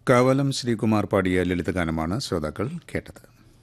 കാവലം ശ്രീകുമാർ പാടിയ ലളിതഗാനമാണ് ശ്രോതാക്കൾ കേട്ടത്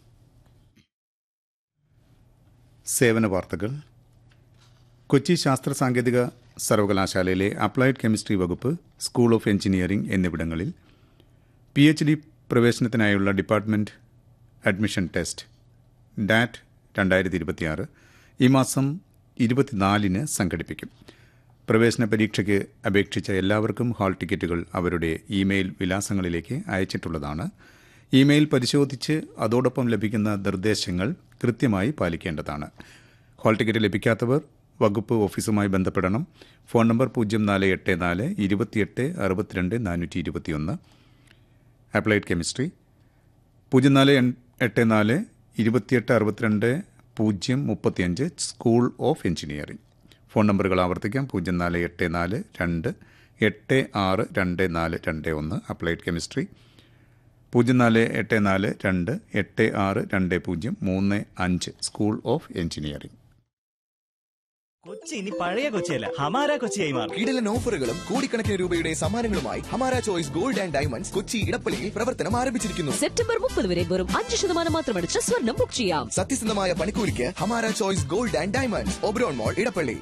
സേവന വാർത്തകൾ കൊച്ചി ശാസ്ത്ര സാങ്കേതിക സർവകലാശാലയിലെ അപ്ലൈഡ് കെമിസ്ട്രി വകുപ്പ് സ്കൂൾ ഓഫ് എഞ്ചിനീയറിംഗ് എന്നിവിടങ്ങളിൽ പി എച്ച് ഡി പ്രവേശനത്തിനായുള്ള ഡിപ്പാർട്ട്മെന്റ് അഡ്മിഷൻ ടെസ്റ്റ് ഡാറ്റ് രണ്ടായിരത്തി ഇരുപത്തിയാറ് ഈ മാസം ഇരുപത്തിനാലിന് സംഘടിപ്പിക്കും പ്രവേശന പരീക്ഷയ്ക്ക് അപേക്ഷിച്ച എല്ലാവർക്കും ഹാൾ ടിക്കറ്റുകൾ അവരുടെ ഇമെയിൽ വിലാസങ്ങളിലേക്ക് അയച്ചിട്ടുള്ളതാണ് ഇമെയിൽ പരിശോധിച്ച് അതോടൊപ്പം ലഭിക്കുന്ന നിർദ്ദേശങ്ങൾ കൃത്യമായി പാലിക്കേണ്ടതാണ് ഹാൾ ടിക്കറ്റ് ലഭിക്കാത്തവർ വകുപ്പ് ഓഫീസുമായി ബന്ധപ്പെടണം ഫോൺ നമ്പർ പൂജ്യം നാല് എട്ട് നാല് ഇരുപത്തിയെട്ട് അറുപത്തിരണ്ട് നാനൂറ്റി ഇരുപത്തിയൊന്ന് അപ്ലൈഡ് കെമിസ്ട്രി പൂജ്യം നാല് എൺ- എട്ട് നാല് ഇരുപത്തിയെട്ട് അറുപത്തിരണ്ട് പൂജ്യം മുപ്പത്തിയഞ്ച് സ്കൂൾ ഓഫ് എഞ്ചിനീയറിംഗ് ഫോൺ നമ്പറുകൾ ആവർത്തിക്കാം പൂജ്യം നാല് എട്ട് നാല് രണ്ട് എട്ട് ആറ് രണ്ട് നാല് രണ്ട് ഒന്ന് അപ്ലൈഡ് കെമിസ്ട്രി പൂജ്യം നാല് എട്ട് നാല് രണ്ട് എട്ട് ആറ് രണ്ട് പൂജ്യം മൂന്ന് അഞ്ച് സ്കൂൾ ഓഫ് എഞ്ചിനീയറിംഗ് കൊച്ചി ഇനി പഴയ കൊച്ചിയല്ല ഹമാര കൊച്ചിയായി മാറും കിടിലൻ ഓഫറുകളും കോടിക്കണക്കിന് രൂപയുടെ സമ്മാനങ്ങളുമായി Hamara choice gold and diamonds Kochi ഇടപ്പള്ളിയിൽ പ്രവർത്തനം ആരംഭിച്ചിരിക്കുന്നു സെപ്റ്റംബർ മുപ്പത് വരെ വെറും അഞ്ച് ശതമാനം മാത്രമടിച്ച് സ്വർണം ബുക്ക് ചെയ്യാം സത്യസന്ധമായ പണിക്കൂലിക്ക് Hamara choice gold and diamonds Oberon mall Edappally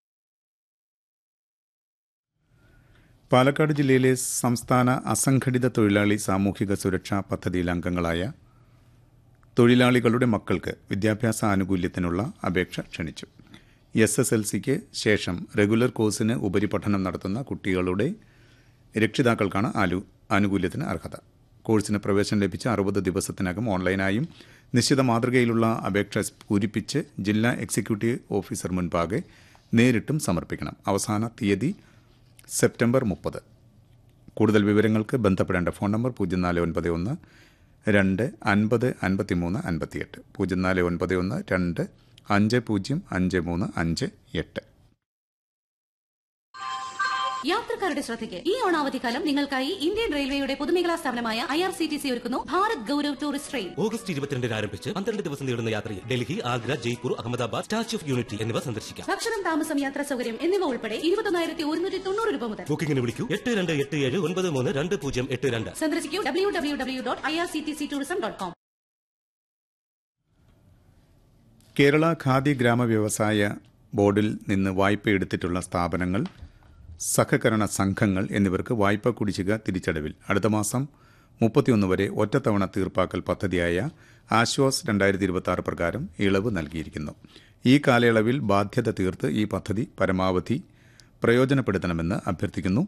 Palakkad ജില്ലയിലെ സംസ്ഥാന അസംഘടിത തൊഴിലാളി സാമൂഹിക സുരക്ഷാ പദ്ധതിയിൽ അംഗങ്ങളായ തൊഴിലാളികളുടെ മക്കൾക്ക് വിദ്യാഭ്യാസ ആനുകൂല്യത്തിനുള്ള അപേക്ഷ ക്ഷണിച്ചു എസ് എസ് എൽ സിക്ക് ശേഷം റെഗുലർ കോഴ്സിന് ഉപരിപഠനം നടത്തുന്ന കുട്ടികളുടെ രക്ഷിതാക്കൾക്കാണ് ആലു ആനുകൂല്യത്തിന് അർഹത കോഴ്സിന് പ്രവേശനം ലഭിച്ച അറുപത് ദിവസത്തിനകം ഓൺലൈനായും നിശ്ചിത മാതൃകയിലുള്ള അപേക്ഷ പൂരിപ്പിച്ച് ജില്ലാ എക്സിക്യൂട്ടീവ് ഓഫീസർ മുൻപാകെ നേരിട്ടും സമർപ്പിക്കണം അവസാന തീയതി സെപ്റ്റംബർ മുപ്പത് കൂടുതൽ വിവരങ്ങൾക്ക് ബന്ധപ്പെടേണ്ട ഫോൺ നമ്പർ പൂജ്യം നാല് ഒൻപത് ഒന്ന് രണ്ട് അൻപത് അൻപത്തിമൂന്ന് അൻപത്തിയെട്ട് പൂജ്യം നാല് ഒൻപത് ഒന്ന് രണ്ട് അഞ്ച് പൂജ്യം അഞ്ച് മൂന്ന് അഞ്ച് എട്ട് യാത്രക്കാരുടെ ശ്രദ്ധയ്ക്ക് ഈ ഓണാവധിക്കാലം നിങ്ങൾക്കായി ഇന്ത്യൻ റെയിൽവേയുടെ പൊതുമേഖലാ സ്ഥാപനമായ I R C T C ഒരുക്കുന്നു Bharat Gaurav tourist train August ഇരുപത്തിരണ്ടിന് ആരംഭിച്ച് പന്ത്രണ്ട് ദിവസം നീളുന്ന യാത്രയിൽ Delhi Agra Jaipur Ahmedabad statue of unity എന്നിവ സന്ദർശിക്കാം ഭക്ഷണം താമസം യാത്രാ സൗകര്യം എന്നിവ ഉൾപ്പെടെ ഇരുപത്തൊന്നായിരത്തി ഒരുന്നൂറ്റി തൊണ്ണൂറ് രൂപ മുതൽ ബുക്കിംഗിന് വിളിക്കൂ എട്ട് രണ്ട് എട്ട് ഏഴ് ഒൻപത് മൂന്ന് രണ്ട് പൂജ്യം എട്ട് രണ്ട് സന്ദർശിക്കൂ W W W dot I R C T C tourism dot com Kerala Khadi ഗ്രാമ വ്യവസായ ബോർഡിൽ നിന്ന് വായ്പ എടുത്തിട്ടുള്ള സ്ഥാപനങ്ങൾ സഹകരണ സംഘങ്ങൾ എന്നിവർക്ക് വായ്പ കുടിശ്ശിക തിരിച്ചടവിൽ അടുത്ത മാസം മുപ്പത്തിയൊന്ന് വരെ ഒറ്റത്തവണ തീർപ്പാക്കൽ പദ്ധതിയായ ആശ്വാസ് രണ്ടായിരത്തി ഇരുപത്തി ആറ് പ്രകാരം ഇളവ് നൽകിയിരിക്കുന്നു ഈ കാലയളവിൽ ബാധ്യത തീർത്ത് ഈ പദ്ധതി പരമാവധി പ്രയോജനപ്പെടുത്തണമെന്ന് അഭ്യർത്ഥിക്കുന്നു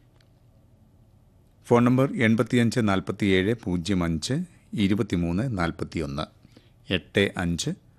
ഫോൺ നമ്പർ എൺപത്തിയഞ്ച് നാൽപ്പത്തിയേഴ് പൂജ്യം അഞ്ച് ഇരുപത്തിമൂന്ന് നാൽപ്പത്തിയൊന്ന് എട്ട് അഞ്ച്